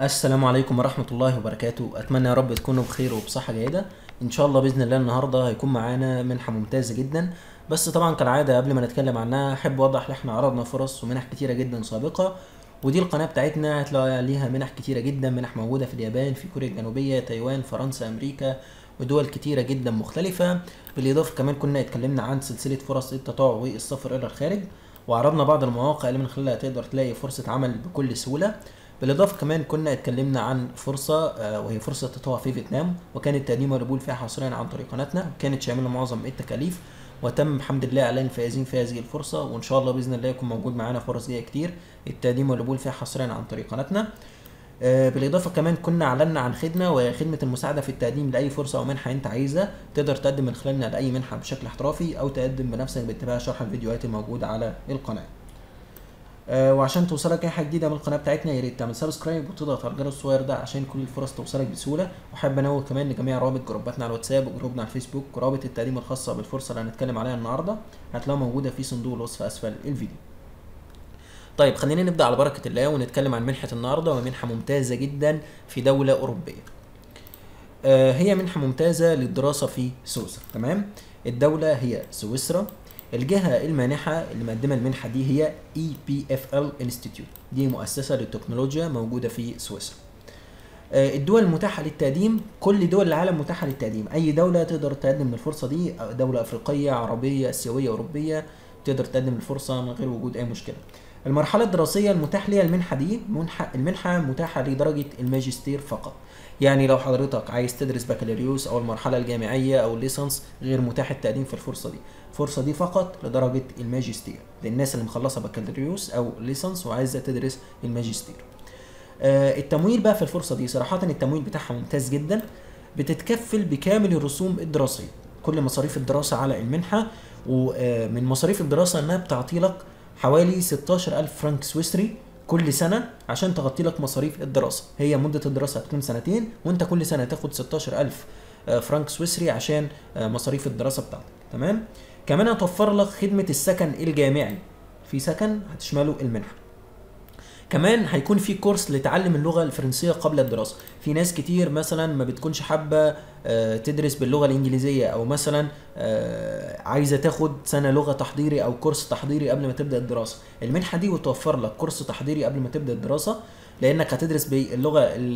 السلام عليكم ورحمة الله وبركاته أتمنى يا رب تكونوا بخير وبصحة جيدة إن شاء الله بإذن الله النهاردة هيكون معانا منحة ممتازة جدا بس طبعا كالعادة قبل ما نتكلم عنها أحب أوضح إن إحنا عرضنا فرص ومنح كتيرة جدا سابقة ودي القناة بتاعتنا هتلاقي ليها منح كتيرة جدا منح موجودة في اليابان في كوريا الجنوبية تايوان فرنسا أمريكا ودول كتيرة جدا مختلفة بالإضافة كمان كنا اتكلمنا عن سلسلة فرص التطوع والسفر إلى الخارج وعرضنا بعض المواقع اللي من خلالها تقدر تلاقي فرصة عمل بكل سهولة بالاضافه كمان كنا اتكلمنا عن فرصه آه، وهي فرصه التطوع في فيتنام وكان التقديم والقبول فيها حصريا عن طريق قناتنا كانت شامله معظم التكاليف وتم بحمد الله اعلان الفائزين في هذه الفرصه وان شاء الله باذن الله يكون موجود معانا فرص جايه كتير التقديم والقبول فيها حصريا عن طريق قناتنا آه، بالاضافه كمان كنا اعلنا عن خدمه وهي خدمه المساعده في التقديم لاي فرصه او منحه انت عايزها تقدر تقدم من خلالنا لاي منحه بشكل احترافي او تقدم بنفسك باتباع شرح الفيديوهات الموجوده على القناه آه، وعشان توصلك اي حاجه جديده من القناه بتاعتنا يا ريت تعمل سبسكرايب وتضغط على الجرس الصغير ده عشان كل الفرص توصلك بسهوله وحابب انوه كمان لجميع روابط جروباتنا على الواتساب وجروبنا على الفيسبوك ورابط التقديم الخاصه بالفرصه اللي هنتكلم عليها النهارده هتلاقوها موجوده في صندوق الوصف اسفل الفيديو طيب خلينا نبدا على بركه الله ونتكلم عن منحه النهارده ومنحه ممتازه جدا في دوله اوروبيه آه، هي منحه ممتازه للدراسه في سويسرا تمام الدوله هي سويسرا الجهة المانحة اللي مقدمة المنحة دي هي اي بي اف ال انستيتيوت دي مؤسسة للتكنولوجيا موجودة في سويسرا آه، الدول المتاحة للتقديم كل دول العالم متاحة للتقديم أي دولة تقدر تقدم من الفرصة دي أو دولة أفريقية عربية آسيوية أوروبية تقدر تقدم الفرصة من غير وجود أي مشكلة المرحلة الدراسية المتاح ليها المنحة دي منحة المنحة متاحة لدرجة الماجستير فقط يعني لو حضرتك عايز تدرس بكالوريوس او المرحله الجامعيه او الليسانس غير متاح التقديم في الفرصه دي الفرصه دي فقط لدرجه الماجستير للناس اللي مخلصه بكالوريوس او ليسانس وعايزه تدرس الماجستير آه التمويل بقى في الفرصه دي صراحه التمويل بتاعها ممتاز جدا بتتكفل بكامل الرسوم الدراسيه كل مصاريف الدراسه على المنحه ومن مصاريف الدراسه انها بتعطي لك حوالي 16000 فرنك سويسري كل سنه عشان تغطي لك مصاريف الدراسه هي مده الدراسه هتكون سنتين وانت كل سنه تاخد 16000 آه، فرنك سويسري عشان آه، مصاريف الدراسه بتاعتك تمام كمان هتوفر لك خدمه السكن الجامعي في سكن هتشمله المنحه كمان هيكون في كورس لتعلم اللغه الفرنسيه قبل الدراسه في ناس كتير مثلا ما بتكونش حابه آه، تدرس باللغه الانجليزيه او مثلا آه، عايزه تاخد سنه لغه تحضيري او كورس تحضيري قبل ما تبدا الدراسه المنحه دي بتوفر لك كورس تحضيري قبل ما تبدا الدراسه لانك هتدرس باللغه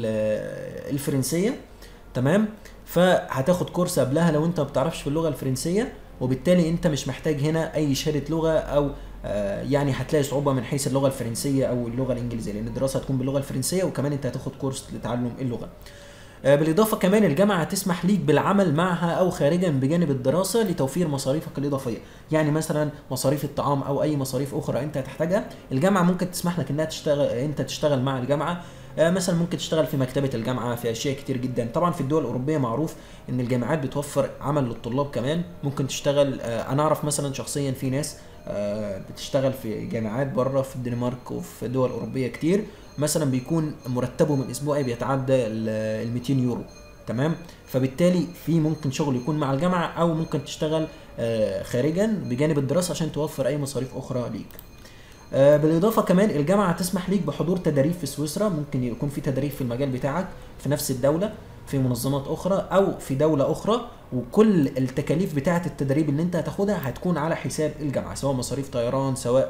ال- الفرنسيه تمام فهتاخد كورس قبلها لو انت ما بتعرفش في اللغه الفرنسيه وبالتالي انت مش محتاج هنا اي شهاده لغه او آه، يعني هتلاقي صعوبه من حيث اللغه الفرنسيه او اللغه الانجليزيه لان الدراسه هتكون باللغه الفرنسيه وكمان انت هتاخد كورس لتعلم اللغه آه، بالاضافه كمان الجامعه هتسمح ليك بالعمل معها او خارجا بجانب الدراسه لتوفير مصاريفك الاضافيه يعني مثلا مصاريف الطعام او اي مصاريف اخرى انت هتحتاجها الجامعه ممكن تسمح لك انها تشتغل انت تشتغل مع الجامعه آه، مثلا ممكن تشتغل في مكتبه الجامعه في اشياء كتير جدا طبعا في الدول الاوروبيه معروف ان الجامعات بتوفر عمل للطلاب كمان ممكن تشتغل آه، انا اعرف مثلا شخصيا في ناس آه، بتشتغل في جامعات بره في الدنمارك وفي دول اوروبيه كتير مثلا بيكون مرتبه من اسبوعي بيتعدى ال 200 يورو تمام فبالتالي في ممكن شغل يكون مع الجامعه او ممكن تشتغل آه، خارجا بجانب الدراسه عشان توفر اي مصاريف اخرى ليك آه، بالاضافه كمان الجامعه هتسمح ليك بحضور تدريب في سويسرا ممكن يكون في تدريب في المجال بتاعك في نفس الدوله في منظمات اخرى او في دوله اخرى وكل التكاليف بتاعه التدريب اللي انت هتاخدها هتكون على حساب الجامعه سواء مصاريف طيران سواء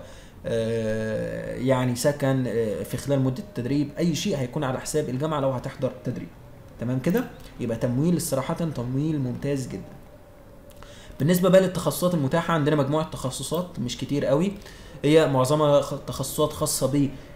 آه، يعني سكن آه، في خلال مده التدريب اي شيء هيكون على حساب الجامعه لو هتحضر تدريب تمام كده يبقى تمويل صراحه تمويل ممتاز جدا بالنسبه بقى للتخصصات المتاحه عندنا مجموعه تخصصات مش كتير قوي هي معظمها خ- تخصصات خاصه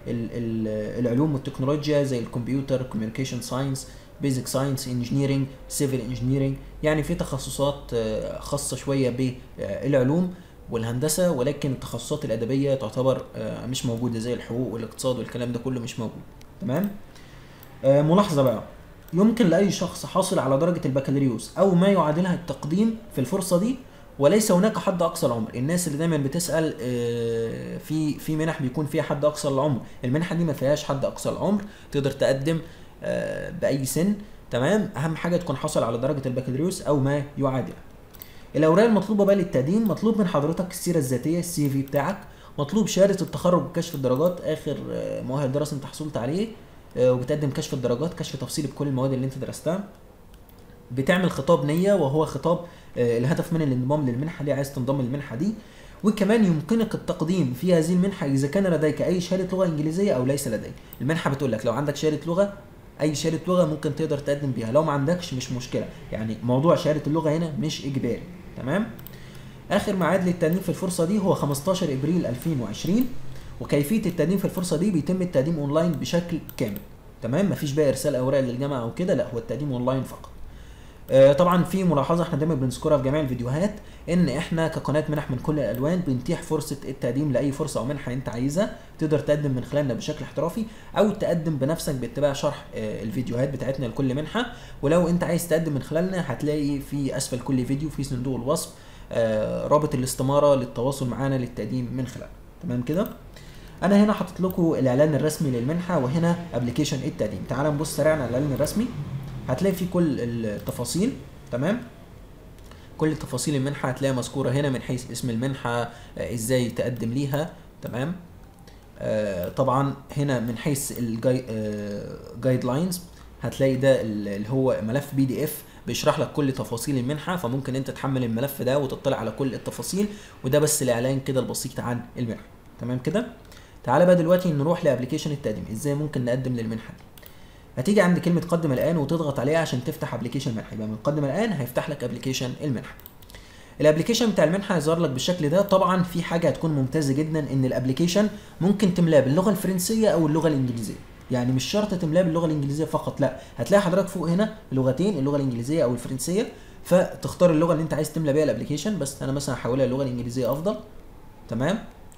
بالعلوم والتكنولوجيا زي الكمبيوتر كوميونيكيشن ساينس بيزك ساينس انجينيرنج سيفل انجينيرنج يعني في تخصصات آه، خاصه شويه بالعلوم والهندسه ولكن التخصصات الادبيه تعتبر آه، مش موجوده زي الحقوق والاقتصاد والكلام ده كله مش موجود تمام آه، ملاحظه بقى يمكن لاي شخص حاصل على درجه البكالوريوس او ما يعادلها التقديم في الفرصه دي وليس هناك حد اقصى العمر الناس اللي دايما بتسال آه، في في منح بيكون فيها حد اقصى العمر المنحه دي ما فيهاش حد اقصى العمر تقدر تقدم آه، باي سن تمام اهم حاجه تكون حاصل على درجه البكالوريوس او ما يعادلها الاوراق المطلوبه بقى للتقديم مطلوب من حضرتك السيره الذاتيه السي في بتاعك مطلوب شهاده التخرج وكشف الدرجات اخر آه، مؤهل دراسي انت حصلت عليه آه، وبتقدم كشف الدرجات كشف تفصيلي بكل المواد اللي انت درستها بتعمل خطاب نيه وهو خطاب آه، الهدف من الانضمام للمنحه دي عايز تنضم للمنحه دي وكمان يمكنك التقديم في هذه المنحه اذا كان لديك اي شهاده لغه انجليزيه او ليس لديك المنحه بتقول لك لو عندك شهاده لغه اي شهاده لغه ممكن تقدر تقدم بيها لو ما عندكش مش مشكله يعني موضوع شهاده اللغه هنا مش اجباري تمام اخر ميعاد للتقديم في الفرصه دي هو 15 ابريل 2020 وكيفيه التقديم في الفرصه دي بيتم التقديم اونلاين بشكل كامل تمام مفيش بقى ارسال اوراق للجامعه او كده لا هو التقديم اونلاين فقط آه، طبعا في ملاحظه احنا دايما بنذكرها في جميع الفيديوهات ان احنا كقناه منح من كل الالوان بنتيح فرصه التقديم لاي فرصه او منحه انت عايزها تقدر تقدم من خلالنا بشكل احترافي او تقدم بنفسك باتباع شرح آه، الفيديوهات بتاعتنا لكل منحه ولو انت عايز تقدم من خلالنا هتلاقي في اسفل كل فيديو في صندوق الوصف آه، رابط الاستماره للتواصل معنا للتقديم من خلالنا تمام كده انا هنا حاطط لكم الاعلان الرسمي للمنحه وهنا ابلكيشن التقديم تعال نبص سريعا على الاعلان الرسمي هتلاقي فيه كل التفاصيل تمام كل تفاصيل المنحه هتلاقيها مذكوره هنا من حيث اسم المنحه آه، ازاي تقدم ليها تمام آه، طبعا هنا من حيث الجايد لاينز هتلاقي ده اللي هو ملف بي دي اف بيشرح لك كل تفاصيل المنحه فممكن انت تحمل الملف ده وتطلع على كل التفاصيل وده بس الاعلان كده البسيط عن المنحه تمام كده تعالى بقى دلوقتي نروح لابلكيشن التقديم ازاي ممكن نقدم للمنحه دي هتيجي عند كلمه قدم الان وتضغط عليها عشان تفتح ابلكيشن المنحه يبقى من قدم الان هيفتح لك ابلكيشن المنحه الابلكيشن بتاع المنحه هيظهر لك بالشكل ده طبعا في حاجه هتكون ممتازه جدا ان الابلكيشن ممكن تملاه باللغه الفرنسيه او اللغه الانجليزيه يعني مش شرط تملاه باللغه الانجليزيه فقط لا هتلاقي حضرتك فوق هنا لغتين اللغه الانجليزيه او الفرنسيه فتختار اللغه اللي انت عايز تملى بيها الابلكيشن بس انا مثلا هحولها للغه الانجليزيه افضل تمام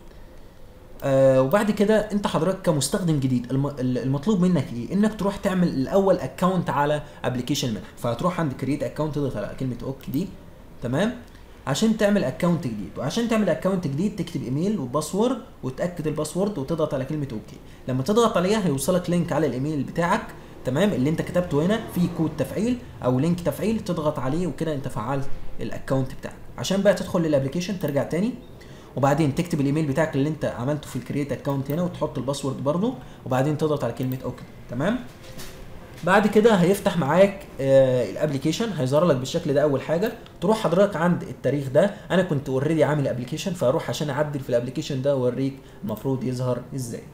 آه وبعد كده انت حضرتك كمستخدم جديد الم- المطلوب منك ايه انك تروح تعمل الاول اكونت على ابلكيشن المنحه فهتروح عند كريت اكونت تضغط على كلمه اوك دي تمام عشان تعمل اكونت جديد وعشان تعمل اكونت جديد تكتب ايميل وباسورد وتاكد الباسورد وتضغط على كلمه اوكي لما تضغط عليها هيوصلك لينك على الايميل بتاعك تمام اللي انت كتبته هنا في كود تفعيل او لينك تفعيل تضغط عليه وكده انت فعلت الاكونت بتاعك عشان بقى تدخل للابلكيشن ترجع تاني وبعدين تكتب الايميل بتاعك اللي انت عملته في الكرييت اكونت هنا وتحط الباسورد برضه وبعدين تضغط على كلمه اوكي تمام بعد كده هيفتح معاك آه الابلكيشن هيظهر لك بالشكل ده اول حاجه تروح حضرتك عند التاريخ ده انا كنت اوريدي عامل ابلكيشن فاروح عشان اعدل في الابلكيشن ده واوريك المفروض يظهر ازاي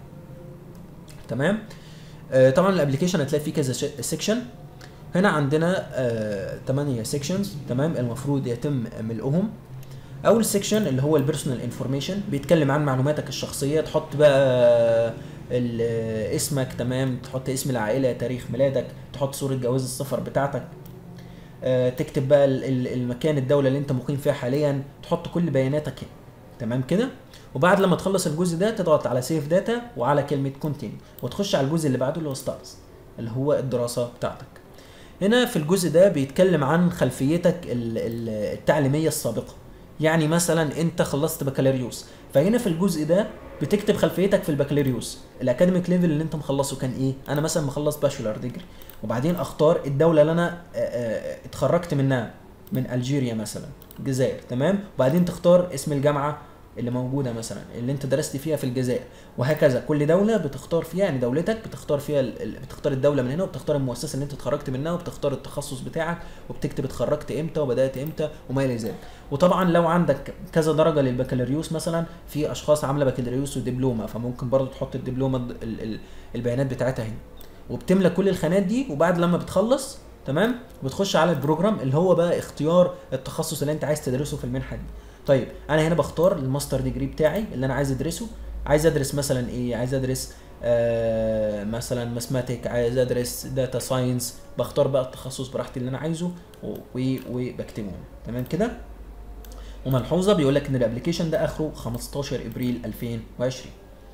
تمام آه طبعا الابلكيشن هتلاقي فيه كذا سيكشن هنا عندنا آه 8 سيكشنز تمام المفروض يتم ملئهم اول سيكشن اللي هو البيرسونال انفورميشن بيتكلم عن معلوماتك الشخصيه تحط بقى ال- اسمك تمام تحط اسم العائله تاريخ ميلادك تحط صوره جواز السفر بتاعتك آه، تكتب بقى ال- ال- المكان الدوله اللي انت مقيم فيها حاليا تحط كل بياناتك هنا تمام كده وبعد لما تخلص الجزء ده تضغط على سيف داتا وعلى كلمه كونتينيو وتخش على الجزء اللي بعده اللي هو ستارز اللي هو الدراسه بتاعتك هنا في الجزء ده بيتكلم عن خلفيتك ال- ال- التعليميه السابقه يعني مثلا انت خلصت بكالوريوس فهنا في الجزء ده بتكتب خلفيتك في البكالوريوس الاكاديميك ليفل اللي انت مخلصه كان ايه انا مثلا مخلص باشولار ديجري وبعدين اختار الدوله اللي انا آه، آه، اتخرجت منها من الجيريا مثلا الجزائر تمام وبعدين تختار اسم الجامعه اللي موجوده مثلا اللي انت درست فيها في الجزائر وهكذا كل دوله بتختار فيها يعني دولتك بتختار فيها ال- ال- بتختار الدوله من هنا وبتختار المؤسسه اللي انت اتخرجت منها وبتختار التخصص بتاعك وبتكتب اتخرجت امتى وبدات امتى وما الى ذلك وطبعا لو عندك كذا درجه للبكالوريوس مثلا في اشخاص عامله بكالوريوس ودبلومه فممكن برضو تحط الدبلومه ال- ال- البيانات بتاعتها هنا وبتملى كل الخانات دي وبعد لما بتخلص تمام بتخش على البروجرام اللي هو بقى اختيار التخصص اللي انت عايز تدرسه في المنحه دي طيب انا هنا بختار الماستر ديجري بتاعي اللي انا عايز ادرسه عايز ادرس مثلا ايه عايز ادرس آه مثلا ماثماتيك عايز ادرس داتا ساينس بختار بقى التخصص براحتي اللي انا عايزه و- و- وبكتبه تمام كده وملحوظه بيقول لك ان الابلكيشن ده اخره 15 ابريل 2020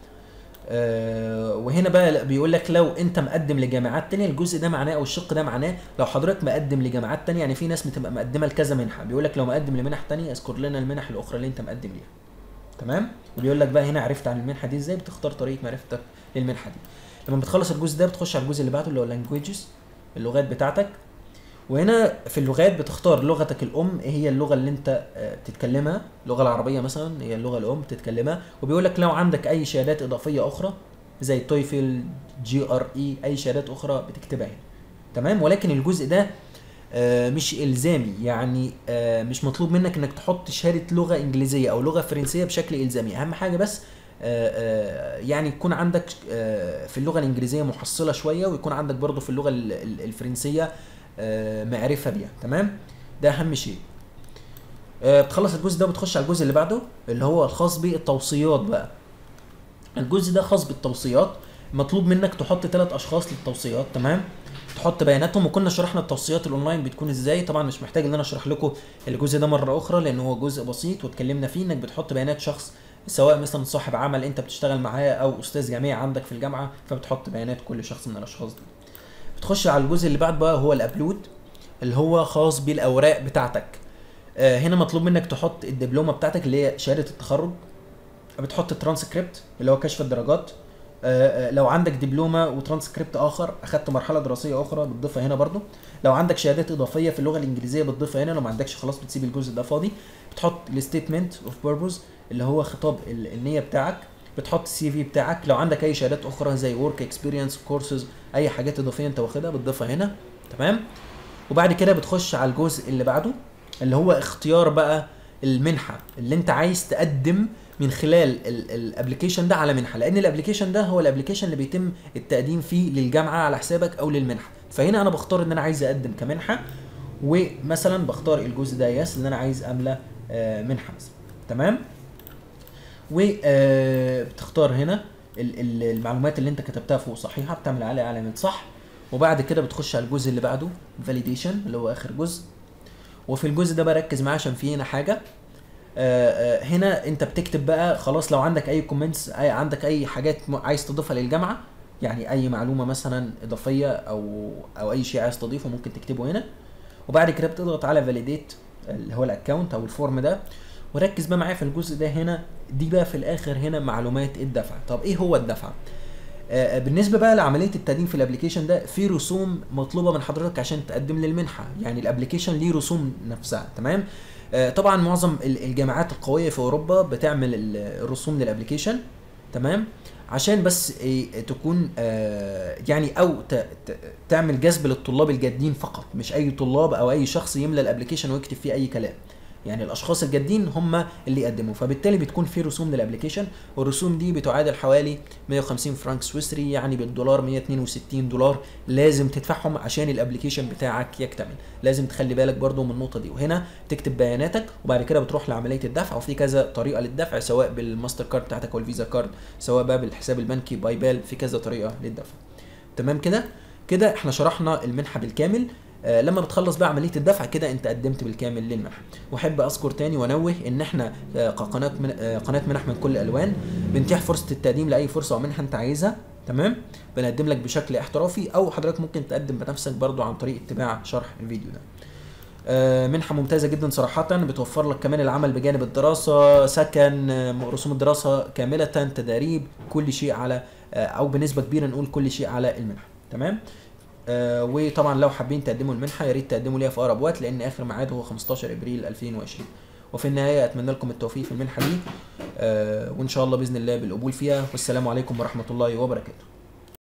آه وهنا بقى بيقول لك لو انت مقدم لجامعات تانية الجزء ده معناه او الشق ده معناه لو حضرتك مقدم لجامعات تانية يعني في ناس بتبقى مقدمه لكذا منحه بيقول لك لو مقدم لمنح تانية اذكر لنا المنح الاخرى اللي انت مقدم ليها تمام وبيقول لك بقى هنا عرفت عن المنحه دي ازاي بتختار طريقه معرفتك للمنحه دي لما بتخلص الجزء ده بتخش على الجزء اللي بعده اللي هو لانجويجز اللغات بتاعتك وهنا في اللغات بتختار لغتك الام ايه هي اللغه اللي انت آه، بتتكلمها اللغه العربيه مثلا هي اللغه الام بتتكلمها وبيقول لك لو عندك اي شهادات اضافيه اخرى زي تويفل جي ار اي اي شهادات اخرى بتكتبها هنا تمام ولكن الجزء ده آه، مش الزامي يعني آه، مش مطلوب منك انك تحط شهاده لغه انجليزيه او لغه فرنسيه بشكل الزامي اهم حاجه بس آه، آه، يعني يكون عندك آه، في اللغه الانجليزيه محصله شويه ويكون عندك برضو في اللغه ال- ال- الفرنسيه آه، معرفه بيها تمام ده اهم شيء آه، بتخلص الجزء ده بتخش على الجزء اللي بعده اللي هو الخاص بالتوصيات بقى الجزء ده خاص بالتوصيات مطلوب منك تحط ثلاث اشخاص للتوصيات تمام تحط بياناتهم وكنا شرحنا التوصيات الاونلاين بتكون ازاي طبعا مش محتاج ان انا اشرح لكم الجزء ده مره اخرى لان هو جزء بسيط واتكلمنا فيه انك بتحط بيانات شخص سواء مثلا صاحب عمل انت بتشتغل معاه او استاذ جامعي عندك في الجامعه فبتحط بيانات كل شخص من الاشخاص دي بتخش على الجزء اللي بعد بقى هو الابلود اللي هو خاص بالاوراق بتاعتك آه، هنا مطلوب منك تحط الدبلومه بتاعتك اللي هي شهاده التخرج بتحط ترانسكريبت اللي هو كشف الدرجات آه، آه، لو عندك دبلومه وترانسكريبت اخر اخدت مرحله دراسيه اخرى بتضيفها هنا برضو لو عندك شهادات اضافيه في اللغه الانجليزيه بتضيفها هنا لو ما عندكش خلاص بتسيب الجزء ده فاضي بتحط الستيتمنت اوف بيربوز اللي هو خطاب ال- النيه بتاعك بتحط السي في بتاعك لو عندك اي شهادات اخرى زي ورك اكسبيرينس كورسز اي حاجات اضافيه انت واخدها بتضيفها هنا تمام وبعد كده بتخش على الجزء اللي بعده اللي هو اختيار بقى المنحه اللي انت عايز تقدم من خلال الابلكيشن ده على منحه لان الابلكيشن ده هو الابلكيشن اللي بيتم التقديم فيه للجامعه على حسابك او للمنحه فهنا انا بختار ان انا عايز اقدم كمنحه ومثلا بختار الجزء ده يس ان انا عايز املى آه، منحه مثلا تمام وبتختار هنا ال- ال- المعلومات اللي انت كتبتها فوق صحيحه بتعمل عليها علامه صح وبعد كده بتخش على الجزء اللي بعده فاليديشن اللي هو اخر جزء وفي الجزء ده بركز معاه عشان في هنا حاجه آه، آه، هنا انت بتكتب بقى خلاص لو عندك اي كومنتس اي عندك اي حاجات م- عايز تضيفها للجامعه يعني اي معلومه مثلا اضافيه او او اي شيء عايز تضيفه ممكن تكتبه هنا وبعد كده بتضغط على فاليديت اللي هو الاكونت او الفورم ده وركز بقى معايا في الجزء ده هنا دي بقى في الاخر هنا معلومات الدفع طب ايه هو الدفع آه، بالنسبه بقى لعمليه التقديم في الابلكيشن ده في رسوم مطلوبه من حضرتك عشان تقدم للمنحه يعني الابلكيشن ليه رسوم نفسها تمام آه، طبعا معظم ال- الجامعات القويه في اوروبا بتعمل ال- الرسوم للابلكيشن تمام عشان بس إيه تكون آه، يعني او ت- ت- تعمل جذب للطلاب الجادين فقط مش اي طلاب او اي شخص يملى الابلكيشن ويكتب فيه اي كلام يعني الاشخاص الجادين هم اللي يقدموا فبالتالي بتكون في رسوم للابلكيشن والرسوم دي بتعادل حوالي 150 فرنك سويسري يعني بالدولار 162 دولار لازم تدفعهم عشان الابلكيشن بتاعك يكتمل لازم تخلي بالك برضو من النقطه دي وهنا تكتب بياناتك وبعد كده بتروح لعمليه الدفع وفي كذا طريقه للدفع سواء بالماستر كارد بتاعتك او الفيزا كارد سواء بقى بالحساب البنكي باي بال في كذا طريقه للدفع تمام كده كده احنا شرحنا المنحه بالكامل آه لما بتخلص بقى عمليه الدفع كده انت قدمت بالكامل للمنحه واحب اذكر تاني وانوه ان احنا آه كقناه من آه قناه منح من كل الالوان بنتيح فرصه التقديم لاي فرصه او منحه انت عايزها تمام بنقدم لك بشكل احترافي او حضرتك ممكن تقدم بنفسك برضو عن طريق اتباع شرح الفيديو ده آه، منحة ممتازة جدا صراحة بتوفر لك كمان العمل بجانب الدراسة سكن آه، رسوم الدراسة كاملة تدريب كل شيء على آه، أو بنسبة كبيرة نقول كل شيء على المنحة تمام آه، وطبعا لو حابين تقدموا المنحة يا ريت تقدموا ليها في أقرب وقت لأن آخر ميعاد هو 15 إبريل 2020 وفي النهاية أتمنى لكم التوفيق في المنحة دي آه، وإن شاء الله بإذن الله بالقبول فيها والسلام عليكم ورحمة الله وبركاته